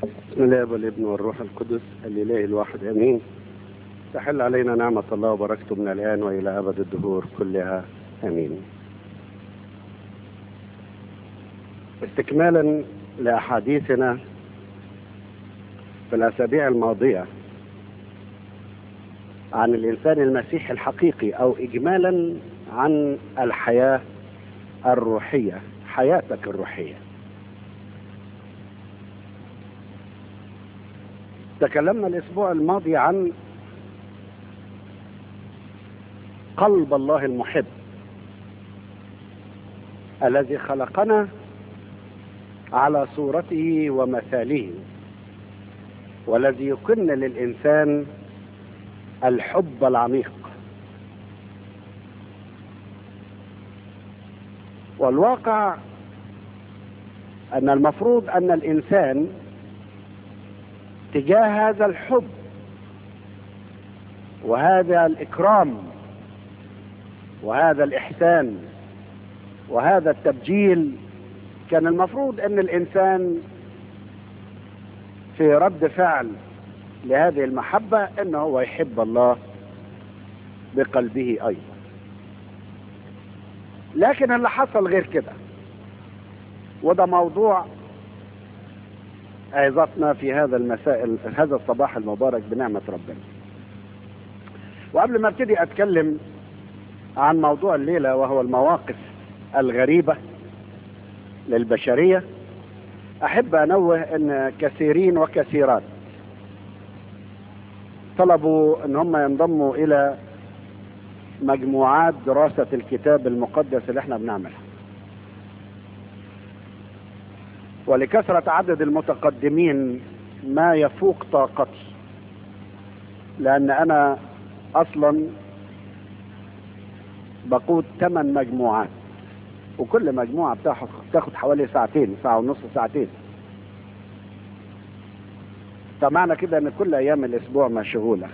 بسم الله والابن والروح القدس الاله الواحد امين تحل علينا نعمة الله وبركته من الآن وإلى أبد الدهور كلها آمين استكمالا لأحاديثنا في الأسابيع الماضية عن الإنسان المسيحي الحقيقي أو إجمالا عن الحياة الروحية حياتك الروحية تكلمنا الأسبوع الماضي عن قلب الله المحب الذي خلقنا على صورته ومثاله والذي يكن للإنسان الحب العميق والواقع أن المفروض أن الإنسان تجاه هذا الحب وهذا الإكرام وهذا الإحسان وهذا التبجيل كان المفروض أن الإنسان في رد فعل لهذه المحبة أنه هو يحب الله بقلبه أيضا لكن اللي حصل غير كده وده موضوع عظتنا في هذا المساء هذا الصباح المبارك بنعمة ربنا وقبل ما ابتدي اتكلم عن موضوع الليلة وهو المواقف الغريبة للبشرية احب انوه ان كثيرين وكثيرات طلبوا ان هم ينضموا الى مجموعات دراسة الكتاب المقدس اللي احنا بنعملها ولكثرة عدد المتقدمين ما يفوق طاقتي لأن أنا أصلا بقود ثمان مجموعات وكل مجموعة بتاخد تاخد حوالي ساعتين ساعة ونص ساعتين فمعنى كده ان كل ايام الاسبوع مشغولة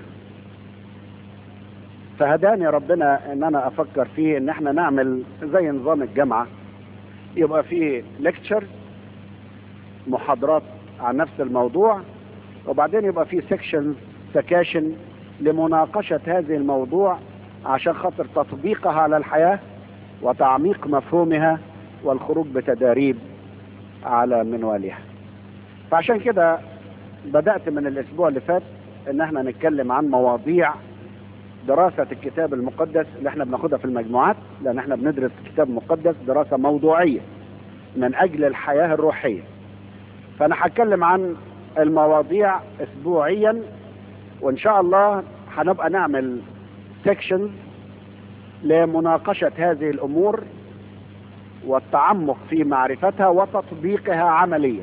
فهداني ربنا ان انا افكر فيه ان احنا نعمل زي نظام الجامعة يبقى فيه ليكتشر محاضرات عن نفس الموضوع وبعدين يبقى فيه سكشن سكاشن لمناقشة هذه الموضوع عشان خاطر تطبيقها على الحياة وتعميق مفهومها والخروج بتداريب على منوالها فعشان كده بدأت من الأسبوع اللي فات إن احنا نتكلم عن مواضيع دراسة الكتاب المقدس اللي احنا بناخدها في المجموعات لأن احنا بندرس الكتاب المقدس دراسة موضوعية من أجل الحياة الروحية فأنا هتكلم عن المواضيع أسبوعيا وإن شاء الله هنبقى نعمل سيكشنز لمناقشة هذه الأمور والتعمق في معرفتها وتطبيقها عمليا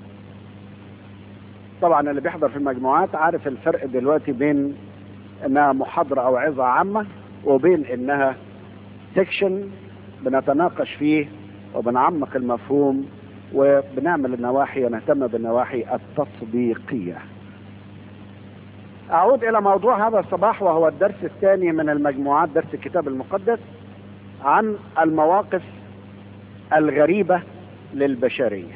طبعا اللي بيحضر في المجموعات عارف الفرق دلوقتي بين انها محاضرة او عظة عامة وبين انها سيكشن بنتناقش فيه وبنعمق المفهوم وبنعمل النواحي ونهتم بالنواحي التطبيقية أعود إلى موضوع هذا الصباح وهو الدرس الثاني من المجموعات درس الكتاب المقدس عن المواقف الغريبة للبشرية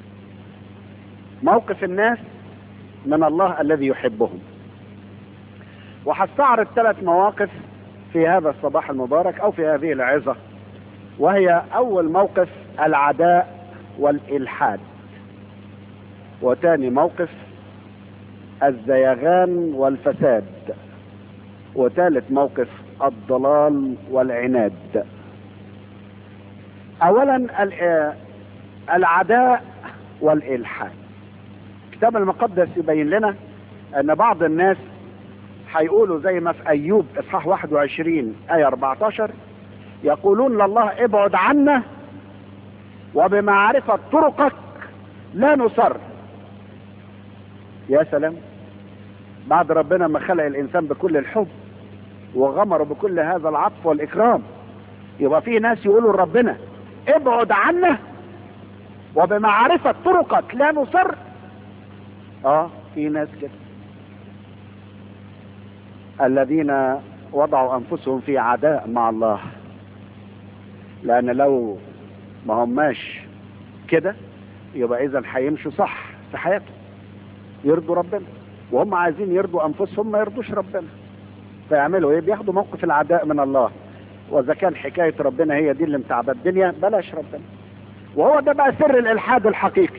موقف الناس من الله الذي يحبهم وهستعرض ثلاث مواقف في هذا الصباح المبارك أو في هذه العظة وهي أول موقف العداء والإلحاد وثاني موقف الزيغان والفساد وثالث موقف الضلال والعناد اولا العداء والالحاد الكتاب المقدس يبين لنا ان بعض الناس هيقولوا زي ما في ايوب اصحاح 21 ايه 14 يقولون لله ابعد عنا وبمعرفة طرقك لا نصر يا سلام بعد ربنا ما خلق الانسان بكل الحب وغمره بكل هذا العطف والاكرام يبقى في ناس يقولوا لربنا ابعد عنا وبمعرفة طرقك لا نصر اه في ناس كده الذين وضعوا انفسهم في عداء مع الله لان لو ما هماش كده يبقى اذا هيمشوا صح في حياتهم يرضوا ربنا وهم عايزين يرضوا انفسهم ما يرضوش ربنا فيعملوا ايه بياخدوا موقف العداء من الله واذا كان حكايه ربنا هي دي اللي متعبه الدنيا بلاش ربنا وهو ده بقى سر الالحاد الحقيقي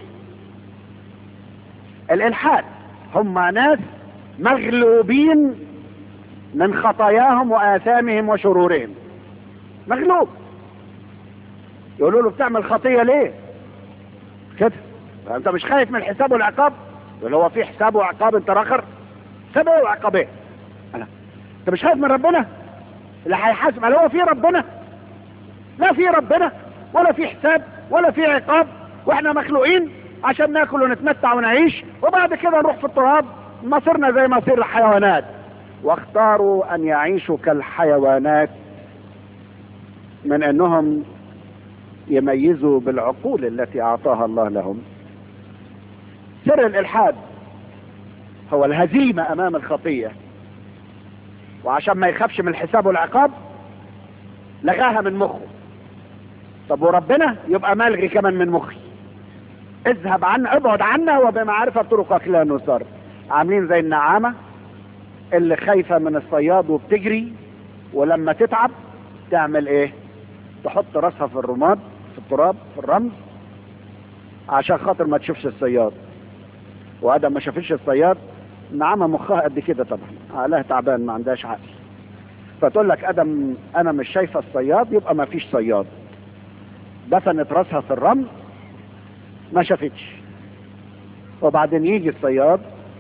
الالحاد هم ناس مغلوبين من خطاياهم واثامهم وشرورهم مغلوب يقولوا له بتعمل خطيه ليه كده انت مش خايف من الحساب والعقاب يقول هو في حساب وعقاب انت راخر حساب ايه وعقاب ايه أنا. انت مش خايف من ربنا اللي هيحاسب هل هو في ربنا لا في ربنا ولا في حساب ولا في عقاب واحنا مخلوقين عشان ناكل ونتمتع ونعيش وبعد كده نروح في التراب مصيرنا زي مصير الحيوانات واختاروا ان يعيشوا كالحيوانات من انهم يميزوا بالعقول التي اعطاها الله لهم سر الالحاد هو الهزيمه امام الخطيه وعشان ما يخافش من الحساب والعقاب لغاها من مخه طب وربنا يبقى ملغي كمان من مخي اذهب عنا ابعد عنا وبمعرفة طرقك لا نصر عاملين زي النعامة اللي خايفة من الصياد وبتجري ولما تتعب تعمل ايه تحط راسها في الرماد في التراب في الرمل عشان خاطر ما تشوفش الصياد وادم ما شافش الصياد النعامة مخها قد كده طبعا عقلها تعبان ما عندهاش عقل فتقول لك ادم انا مش شايفه الصياد يبقى ما فيش صياد دفنت راسها في الرمل ما شافتش وبعدين يجي الصياد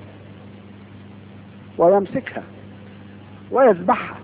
ويمسكها ويذبحها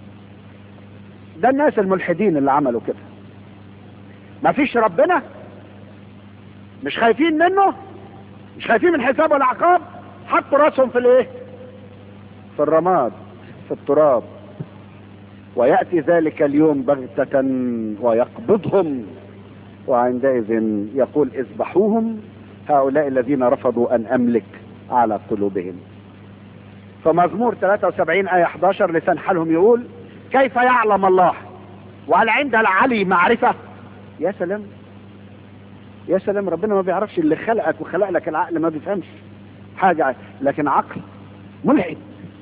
ده الناس الملحدين اللي عملوا كده ما فيش ربنا مش خايفين منه مش خايفين من حساب العقاب حطوا راسهم في الايه في الرماد في التراب ويأتي ذلك اليوم بغتة ويقبضهم وعندئذ يقول اذبحوهم هؤلاء الذين رفضوا ان املك على قلوبهم فمزمور 73 آية 11 لسان حالهم يقول كيف يعلم الله وهل عند العلي معرفة يا سلام يا سلام ربنا ما بيعرفش اللي خلقك وخلق لك العقل ما بيفهمش حاجة لكن عقل ملحد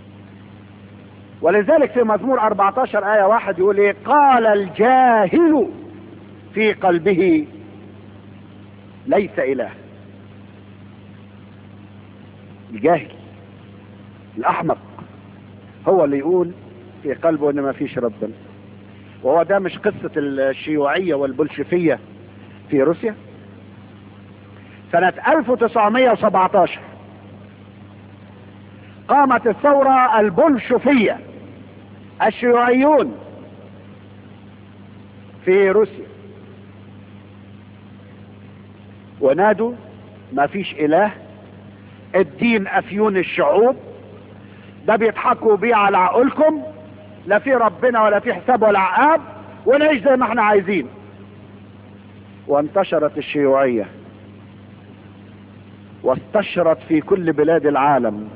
ولذلك في مزمور 14 آية واحد يقول ايه قال الجاهل في قلبه ليس إله الجاهل الأحمق هو اللي يقول في قلبه ان ما فيش ربنا وهو ده مش قصة الشيوعية والبلشفية في روسيا سنة 1917 قامت الثورة البلشفية الشيوعيون في روسيا ونادوا ما فيش اله الدين افيون الشعوب ده بيضحكوا بيه على عقولكم لا في ربنا ولا في حساب ولا عقاب ونعيش زي ما احنا عايزين وانتشرت الشيوعية واستشرت في كل بلاد العالم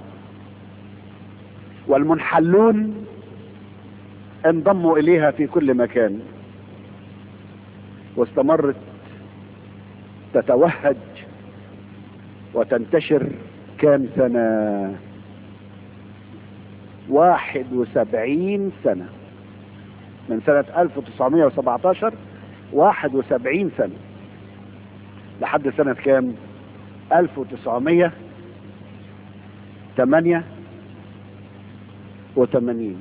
والمنحلون انضموا اليها في كل مكان واستمرت تتوهج وتنتشر كام سنة واحد وسبعين سنة من سنة 1917 واحد وسبعين سنة لحد سنة كام 1900 8 وثمانين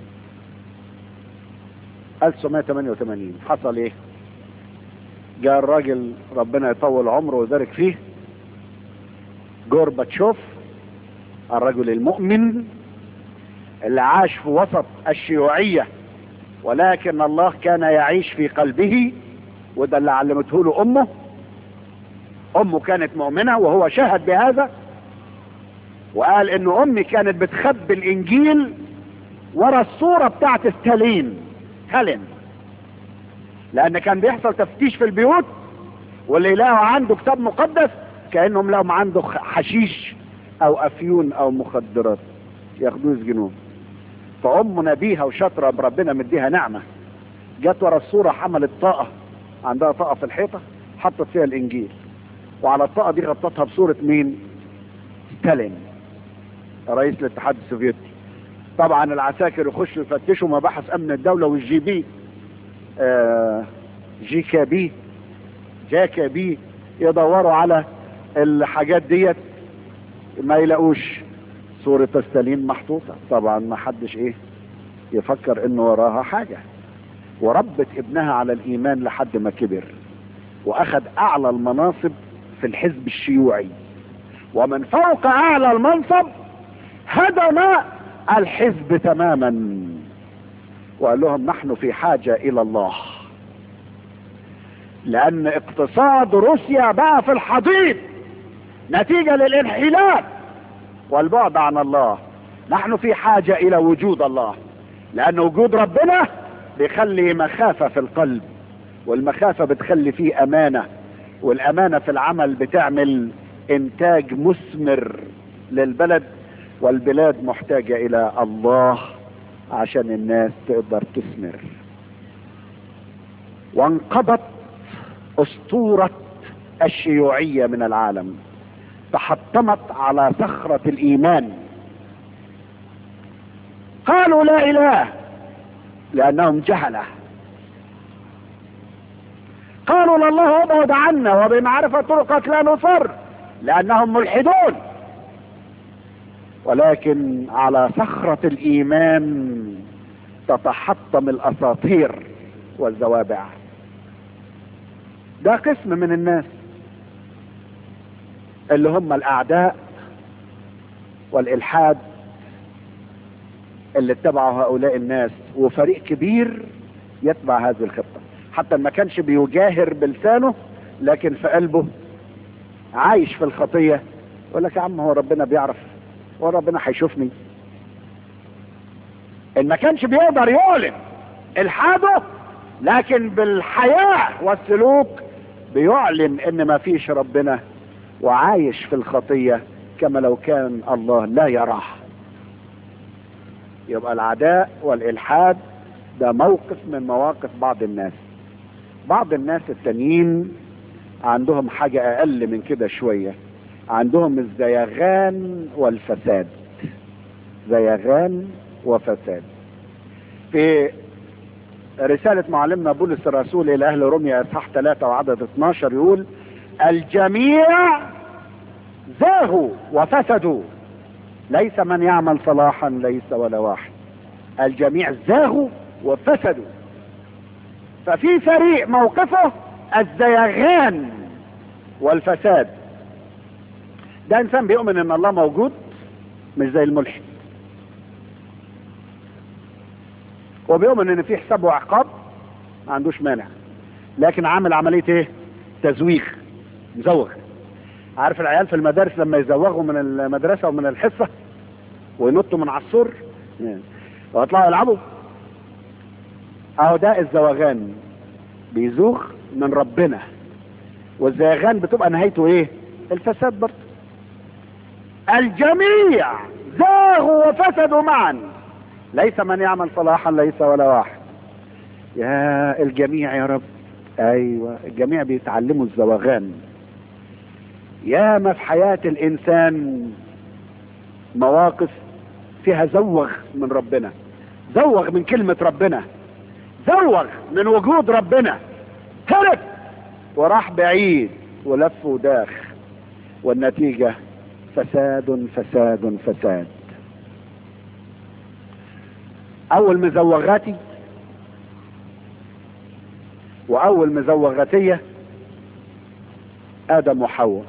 1988 حصل ايه جاء الراجل ربنا يطول عمره ويبارك فيه جورباتشوف الرجل المؤمن اللي عاش في وسط الشيوعية ولكن الله كان يعيش في قلبه وده اللي علمته له امه امه كانت مؤمنة وهو شهد بهذا وقال ان امي كانت بتخبي الانجيل ورا الصورة بتاعت ستالين هيلين لان كان بيحصل تفتيش في البيوت واللي يلاقوا عنده كتاب مقدس كانهم لهم عنده حشيش او افيون او مخدرات ياخدوه يسجنوه فام نبيها وشاطره بربنا مديها نعمه جت ورا الصوره حملت طاقه عندها طاقه في الحيطه حطت فيها الانجيل وعلى الطاقه دي غطتها بصوره مين ستالين رئيس الاتحاد السوفيتي طبعا العساكر يخشوا يفتشوا مباحث امن الدوله والجي بي آه جي كا بي جاكا بي يدوروا على الحاجات ديت ما يلاقوش صورة ستالين محطوطة طبعا ما حدش ايه يفكر انه وراها حاجة وربت ابنها على الايمان لحد ما كبر واخد اعلى المناصب في الحزب الشيوعي ومن فوق اعلى المنصب هدم الحزب تماما وقال لهم نحن في حاجة الى الله لان اقتصاد روسيا بقى في الحضيض نتيجة للانحلال والبعد عن الله نحن في حاجة الى وجود الله لان وجود ربنا بيخلي مخافة في القلب والمخافة بتخلي فيه امانة والامانة في العمل بتعمل انتاج مثمر للبلد والبلاد محتاجة الى الله عشان الناس تقدر تثمر وانقضت اسطورة الشيوعية من العالم تحطمت على صخرة الايمان قالوا لا اله لانهم جهلة قالوا لله ابعد عنا وبمعرفة طرقك لا نصر لانهم ملحدون ولكن على صخرة الايمان تتحطم الاساطير والزوابع ده قسم من الناس اللي هم الاعداء والالحاد اللي اتبعوا هؤلاء الناس وفريق كبير يتبع هذه الخطة حتى ما كانش بيجاهر بلسانه لكن في قلبه عايش في الخطية يقول لك يا عم هو ربنا بيعرف هو ربنا هيشوفني ان ما كانش بيقدر يعلن الحاده لكن بالحياة والسلوك بيعلن ان ما فيش ربنا وعايش في الخطية كما لو كان الله لا يراه يبقى العداء والالحاد ده موقف من مواقف بعض الناس بعض الناس التانيين عندهم حاجة اقل من كده شوية عندهم الزيغان والفساد زيغان وفساد في رسالة معلمنا بولس الرسول إلى أهل روميا إصحاح 3 وعدد 12 يقول الجميع زاهوا وفسدوا ليس من يعمل صلاحا ليس ولا واحد الجميع زاغوا وفسدوا ففي فريق موقفه الزيغان والفساد ده انسان بيؤمن ان الله موجود مش زي الملحد وبيؤمن ان في حساب وعقاب ما عندوش مانع لكن عامل عمليه ايه تزويغ مزوغ عارف العيال في المدارس لما يزوغوا من المدرسه ومن الحصه وينطوا من على السور ويطلعوا يلعبوا اهو ده الزوغان بيزوغ من ربنا والزيغان بتبقى نهايته ايه الفساد برضه الجميع زاغوا وفسدوا معا ليس من يعمل صلاحا ليس ولا واحد يا الجميع يا رب ايوه الجميع بيتعلموا الزوغان يا ما في حياة الانسان مواقف فيها زوغ من ربنا زوغ من كلمة ربنا زوغ من وجود ربنا هرب وراح بعيد ولف وداخ والنتيجة فساد فساد فساد اول مزوغاتي واول مزوغاتية ادم وحواء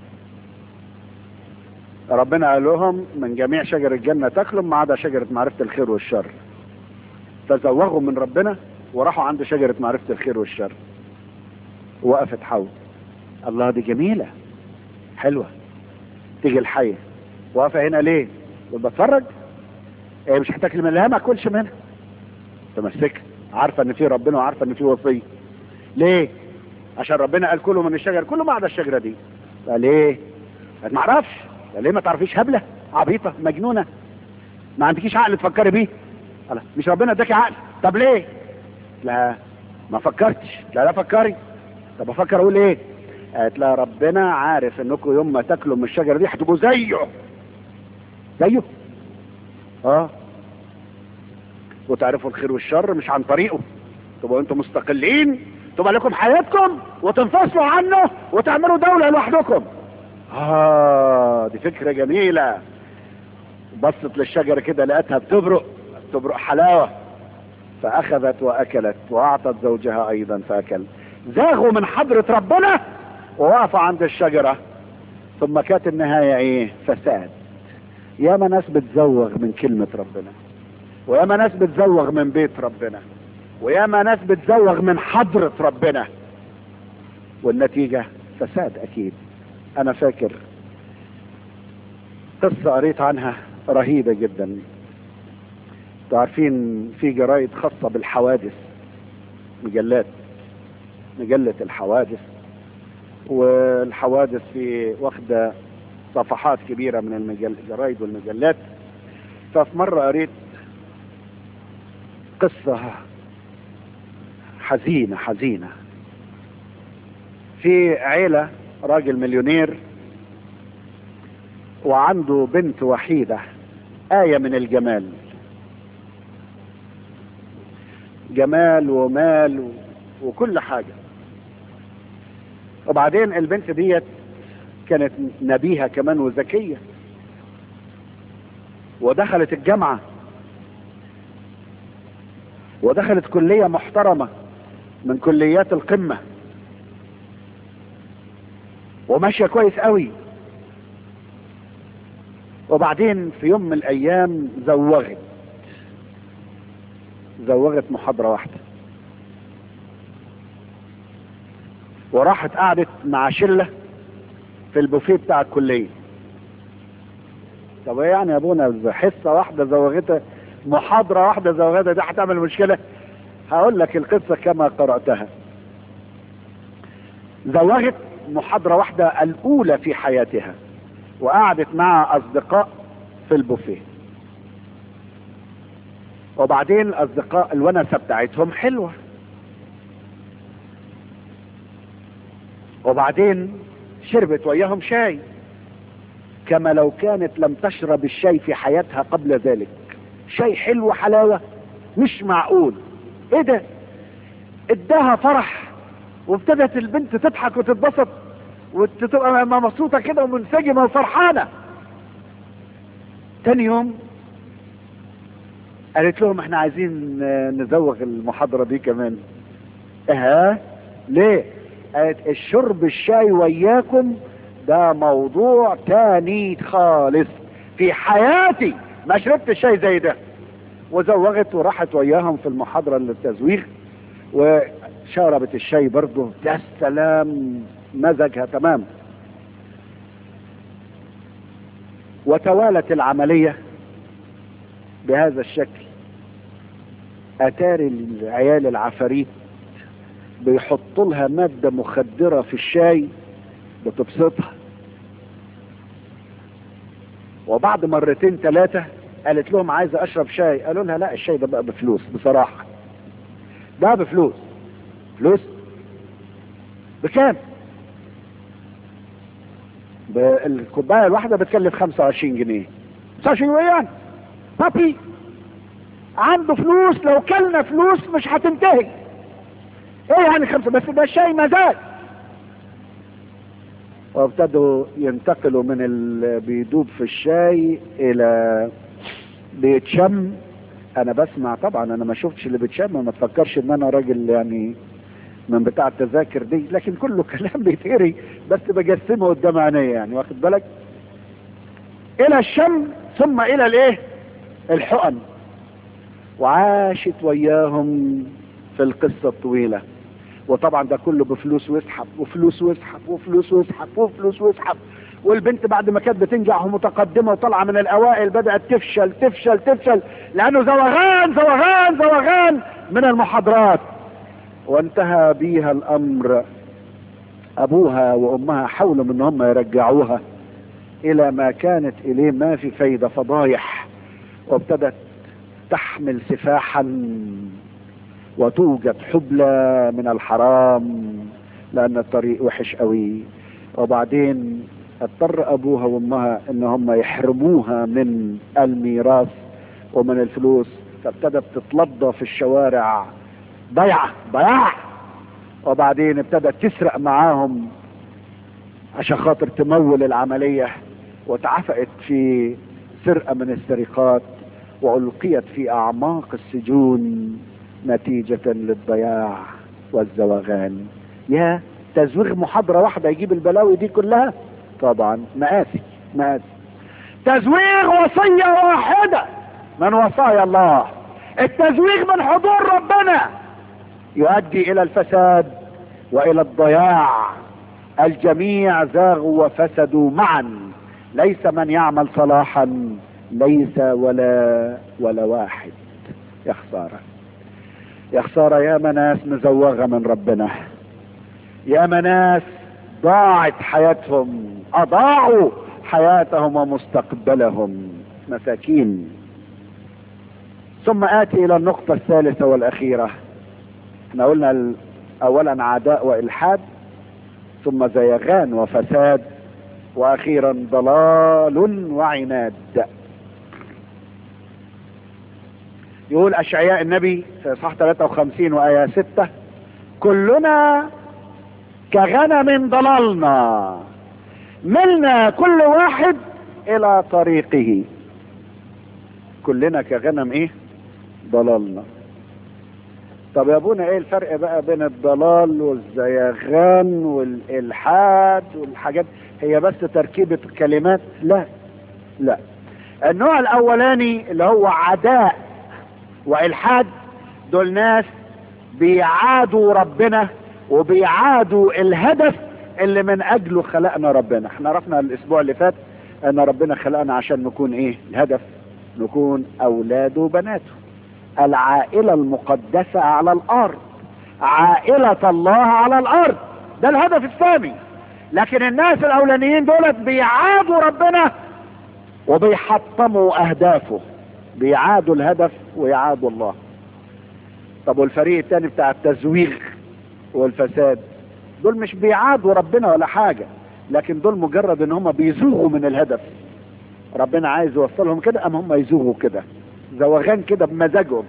ربنا قال لهم من جميع شجر الجنة تاكلوا ما عدا شجرة معرفة الخير والشر فزوغوا من ربنا وراحوا عند شجرة معرفة الخير والشر وقفت حواء الله دي جميلة حلوة تيجي الحية واقفة هنا ليه بتفرج ايه مش هتاكل منها ما اكلش منها تمسك عارفة ان في ربنا وعارفة ان في وصية ليه عشان ربنا قال كله من الشجر كله ما عدا الشجرة دي قال ايه ما اعرفش قال ليه ما تعرفيش هبلة عبيطة مجنونة ما عندكيش عقل تفكري بيه قال مش ربنا اداكي عقل طب ليه لا ما فكرتش لا لا فكري طب افكر اقول ايه قالت لها ربنا عارف انكم يوم ما تاكلوا من الشجره دي هتبقوا زيه زيه اه وتعرفوا الخير والشر مش عن طريقه تبقوا انتم مستقلين تبقى لكم حياتكم وتنفصلوا عنه وتعملوا دولة لوحدكم اه دي فكرة جميلة بصت للشجرة كده لقيتها بتبرق تبرق حلاوة فأخذت وأكلت وأعطت زوجها أيضا فأكل زاغوا من حضرة ربنا ووقفوا عند الشجرة ثم كانت النهاية ايه فساد ياما ناس بتزوغ من كلمة ربنا وياما ناس بتزوغ من بيت ربنا وياما ناس بتزوغ من حضرة ربنا والنتيجة فساد اكيد انا فاكر قصة قريت عنها رهيبة جدا انتوا عارفين في جرايد خاصة بالحوادث مجلات مجلة الحوادث والحوادث في واخدة صفحات كبيرة من المجل... الجرايد والمجلات ففي مرة قريت قصة حزينة حزينة في عيلة راجل مليونير وعنده بنت وحيدة آية من الجمال جمال ومال و... وكل حاجة وبعدين البنت ديت كانت نبيهة كمان وذكية ودخلت الجامعة ودخلت كلية محترمة من كليات القمة وماشية كويس قوي وبعدين في يوم من الايام زوغت زوغت محاضرة واحدة وراحت قعدت مع شلة في البوفيه بتاع الكلية طب ايه يعني يا ابونا حصة واحدة زوغتها محاضرة واحدة زوغتها دي هتعمل مشكلة هقول لك القصة كما قرأتها زوغت محاضرة واحدة الأولى في حياتها وقعدت مع أصدقاء في البوفيه وبعدين الأصدقاء الونسة بتاعتهم حلوة وبعدين شربت وياهم شاي كما لو كانت لم تشرب الشاي في حياتها قبل ذلك شاي حلو حلاوة مش معقول ايه ده اداها فرح وابتدت البنت تضحك وتتبسط وتبقى مبسوطة كده ومنسجمة وفرحانة تاني يوم قالت لهم احنا عايزين نزوغ المحاضرة دي كمان اه ليه قالت الشرب الشاي وياكم ده موضوع تاني خالص في حياتي ما شربت الشاي زي ده وزوغت وراحت وياهم في المحاضرة للتزويغ وشربت الشاي برضه يا سلام مزجها تمام وتوالت العملية بهذا الشكل اتاري العيال العفاريت بيحط لها مادة مخدرة في الشاي بتبسطها وبعد مرتين ثلاثة قالت لهم عايزة اشرب شاي قالوا لها لا الشاي ده بقى بفلوس بصراحة ده بفلوس فلوس بكام الكوباية الواحدة بتكلف 25 جنيه 25 جنيه يعني بابي عنده فلوس لو كلنا فلوس مش هتنتهي ايه يعني خمسة بس ده الشاي مزاج وابتدوا ينتقلوا من اللي بيدوب في الشاي الى بيتشم انا بسمع طبعا انا ما شفتش اللي بيتشم ما تفكرش ان انا راجل يعني من بتاع التذاكر دي لكن كله كلام بيتقري بس بجسمه قدام عينيا يعني واخد بالك الى الشم ثم الى الايه الحقن وعاشت وياهم في القصة الطويلة وطبعا ده كله بفلوس ويسحب وفلوس ويسحب وفلوس ويسحب وفلوس ويسحب والبنت بعد ما كانت بتنجح ومتقدمة وطالعة من الأوائل بدأت تفشل تفشل تفشل لأنه زوغان زوغان زوغان من المحاضرات وانتهى بيها الأمر أبوها وأمها حاولوا من هم يرجعوها إلى ما كانت إليه ما في فايدة فضايح وابتدت تحمل سفاحا وتوجد حبلى من الحرام لان الطريق وحش قوي وبعدين اضطر ابوها وامها ان هم يحرموها من الميراث ومن الفلوس فابتدت تتلضى في الشوارع ضيعة ضياع وبعدين ابتدت تسرق معاهم عشان خاطر تمول العملية واتعفقت في سرقة من السرقات وألقيت في أعماق السجون نتيجة للضياع والزواغان يا تزويغ محاضرة واحدة يجيب البلاوي دي كلها طبعا مآسي مآسي تزويغ وصية واحدة من وصايا الله التزويغ من حضور ربنا يؤدي الى الفساد والى الضياع الجميع زاغوا وفسدوا معا ليس من يعمل صلاحا ليس ولا ولا واحد يا خسارة يا خسارة يا مناس مزوغة من ربنا يا مناس ضاعت حياتهم اضاعوا حياتهم ومستقبلهم مساكين ثم اتي الى النقطة الثالثة والاخيرة احنا قلنا اولا عداء والحاد ثم زيغان وفساد واخيرا ضلال وعناد يقول اشعياء النبي في اصحاح 53 وايه 6 كلنا كغنم ضللنا ملنا كل واحد الى طريقه كلنا كغنم ايه ضللنا طب يا ابونا ايه الفرق بقى بين الضلال والزيغان والالحاد والحاجات هي بس تركيبة كلمات لا لا النوع الاولاني اللي هو عداء والحاد دول ناس بيعادوا ربنا وبيعادوا الهدف اللي من اجله خلقنا ربنا احنا عرفنا الاسبوع اللي فات ان ربنا خلقنا عشان نكون ايه الهدف نكون اولاده وبناته العائلة المقدسة على الارض عائلة الله على الارض ده الهدف الثاني لكن الناس الاولانيين دولت بيعادوا ربنا وبيحطموا اهدافه بيعادوا الهدف ويعادوا الله طب والفريق الثاني بتاع التزويغ والفساد دول مش بيعادوا ربنا ولا حاجة لكن دول مجرد ان هم بيزوغوا من الهدف ربنا عايز يوصلهم كده ام هم يزوغوا كده زوغان كده بمزاجهم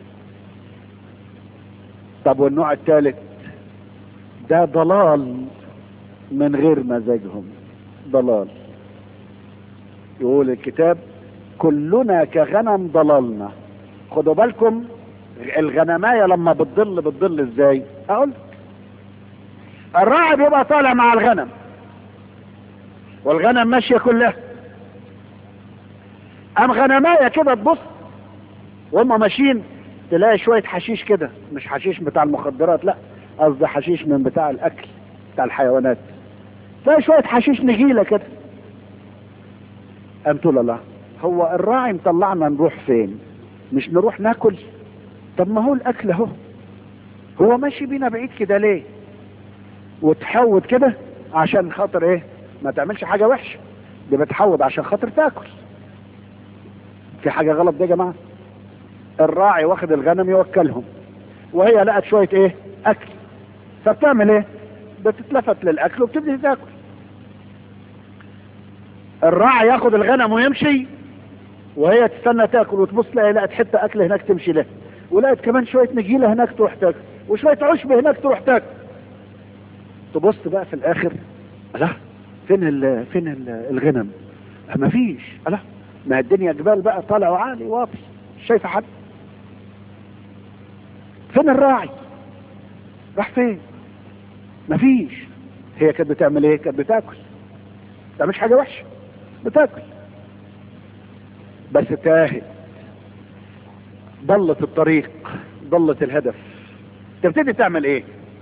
طب والنوع الثالث ده ضلال من غير مزاجهم ضلال يقول الكتاب كلنا كغنم ضللنا خدوا بالكم الغنمايه لما بتضل بتضل ازاي اقول الراعي بيبقى طالع مع الغنم والغنم ماشيه كلها ام غنمايه كده تبص وهم ماشيين تلاقي شويه حشيش كده مش حشيش بتاع المخدرات لا قصدي حشيش من بتاع الاكل بتاع الحيوانات تلاقي شويه حشيش نجيله كده قام تقول الله هو الراعي مطلعنا نروح فين مش نروح ناكل طب ما هو الاكل اهو هو ماشي بينا بعيد كده ليه وتحوط كده عشان خاطر ايه ما تعملش حاجة وحشة دي بتحوط عشان خاطر تاكل في حاجة غلط دي يا جماعة الراعي واخد الغنم يوكلهم وهي لقت شوية ايه اكل فبتعمل ايه بتتلفت للاكل وبتبتدي تاكل الراعي ياخد الغنم ويمشي وهي تستنى تاكل وتبص تلاقي لقت حته اكل هناك تمشي له ولقت كمان شويه نجيله هناك تروح تاكل وشويه عشب هناك تروح تاكل تبص بقى في الاخر لا فين ال فين ال الغنم ما فيش لا ما الدنيا جبال بقى طالع وعالي واطي مش شايفه حد فين الراعي راح فين ما فيش هي كانت بتعمل ايه كانت بتاكل ده مش حاجه وحشه بتاكل بس تاهت ضلت الطريق ضلت الهدف تبتدي تعمل ايه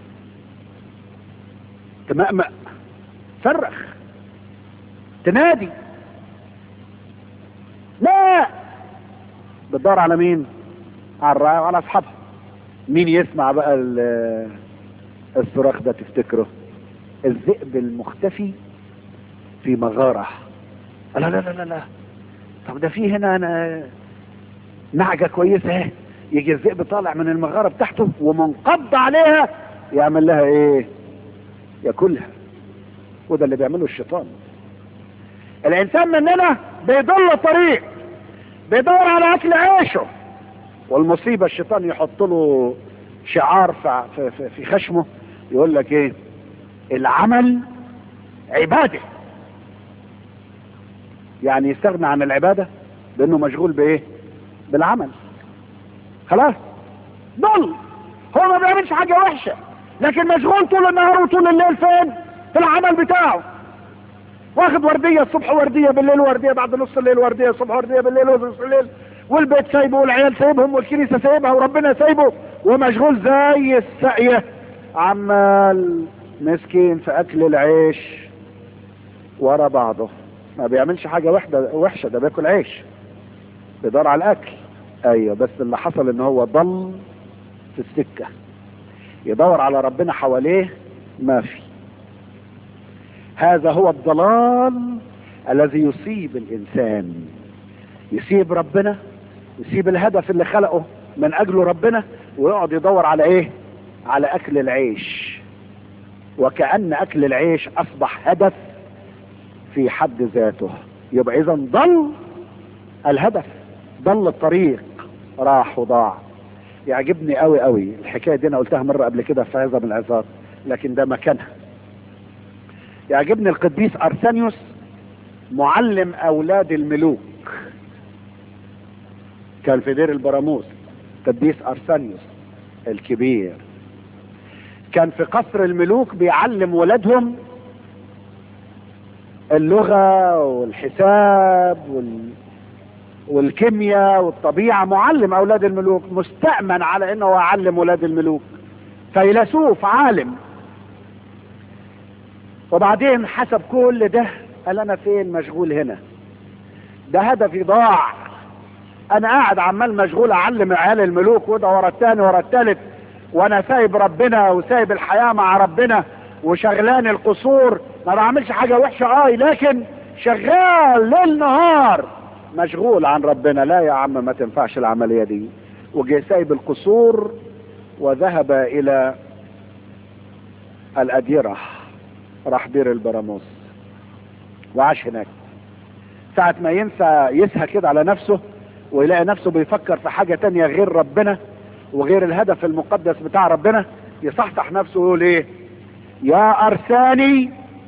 تمأمأ صرخ تنادي لا بتدور على مين على الراعي وعلى اصحابها مين يسمع بقى الصراخ ده تفتكره الذئب المختفي في مغارة لا لا لا لا لا طب ده في هنا أنا نعجة كويسة اهي يجي الذئب طالع من المغارة بتاعته ومنقض عليها يعمل لها ايه ياكلها وده اللي بيعمله الشيطان الانسان مننا بيضل الطريق بيدور على اكل عيشه والمصيبه الشيطان يحط له شعار في, في, في خشمه يقول لك ايه العمل عباده يعني يستغنى عن العباده لانه مشغول بايه بالعمل خلاص ضل هو ما بيعملش حاجه وحشه لكن مشغول طول النهار وطول الليل فين في العمل بتاعه واخد ورديه الصبح ورديه بالليل ورديه بعد نص الليل ورديه الصبح ورديه بالليل ونص الليل والبيت سايبه والعيال سايبهم والكنيسه سايبها وربنا سايبه ومشغول زي الساقيه عمال مسكين في اكل العيش ورا بعضه ما بيعملش حاجه وحده وحشه ده بياكل عيش بيدور على الاكل ايوه بس اللي حصل ان هو ضل في السكه يدور على ربنا حواليه ما في هذا هو الضلال الذي يصيب الانسان يسيب ربنا يسيب الهدف اللي خلقه من اجله ربنا ويقعد يدور على ايه على اكل العيش وكأن اكل العيش اصبح هدف في حد ذاته يبقى اذا ضل الهدف ضل الطريق راح وضاع يعجبني قوي قوي الحكايه دي انا قلتها مره قبل كده في عظه من العظات لكن ده مكانها يعجبني القديس ارسانيوس معلم اولاد الملوك كان في دير البراموس قديس ارسانيوس الكبير كان في قصر الملوك بيعلم ولادهم اللغة والحساب وال... والكيمياء والطبيعة معلم أولاد الملوك مستأمن على أنه يعلم أولاد الملوك فيلسوف عالم وبعدين حسب كل ده قال أنا فين مشغول هنا ده هدفي ضاع أنا قاعد عمال مشغول أعلم عيال الملوك وده ورا التاني ورا التالت وأنا سايب ربنا وسايب الحياة مع ربنا وشغلان القصور ما بعملش حاجة وحشة اه لكن شغال ليل نهار مشغول عن ربنا لا يا عم ما تنفعش العملية دي وجي سايب القصور وذهب الى الاديرة راح دير البراموس وعاش هناك ساعة ما ينسى يسهى كده على نفسه ويلاقي نفسه بيفكر في حاجة تانية غير ربنا وغير الهدف المقدس بتاع ربنا يصحصح نفسه ويقول ايه يا ارساني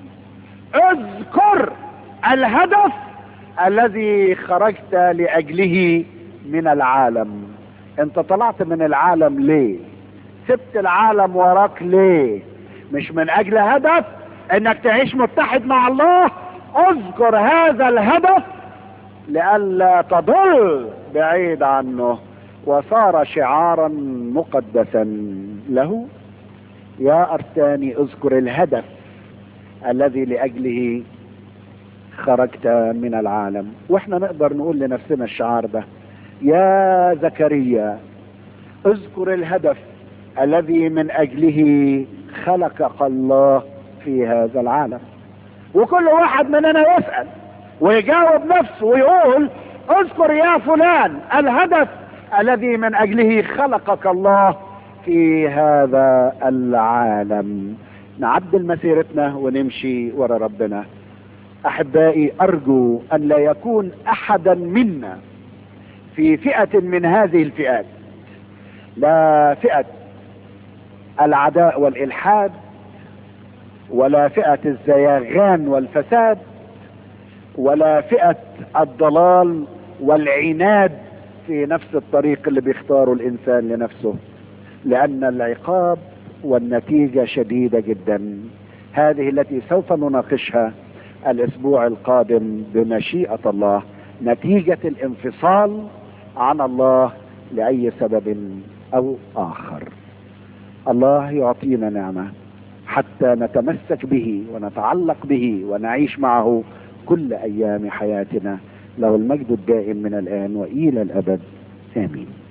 اذكر الهدف الذي خرجت لاجله من العالم انت طلعت من العالم ليه سبت العالم وراك ليه مش من اجل هدف انك تعيش متحد مع الله اذكر هذا الهدف لئلا تضل بعيد عنه وصار شعارا مقدسا له يا ارساني اذكر الهدف الذي لاجله خرجت من العالم واحنا نقدر نقول لنفسنا الشعار ده يا زكريا اذكر الهدف الذي من اجله خلقك الله في هذا العالم وكل واحد مننا يسأل ويجاوب نفسه ويقول اذكر يا فلان الهدف الذي من اجله خلقك الله في هذا العالم نعدل مسيرتنا ونمشي ورا ربنا احبائي ارجو ان لا يكون احدا منا في فئة من هذه الفئات لا فئة العداء والالحاد ولا فئة الزياغان والفساد ولا فئة الضلال والعناد في نفس الطريق اللي بيختاره الانسان لنفسه لان العقاب والنتيجة شديدة جدا هذه التي سوف نناقشها الاسبوع القادم بمشيئة الله نتيجة الانفصال عن الله لأي سبب أو آخر الله يعطينا نعمة حتى نتمسك به ونتعلق به ونعيش معه كل أيام حياتنا له المجد الدائم من الآن وإلى الأبد آمين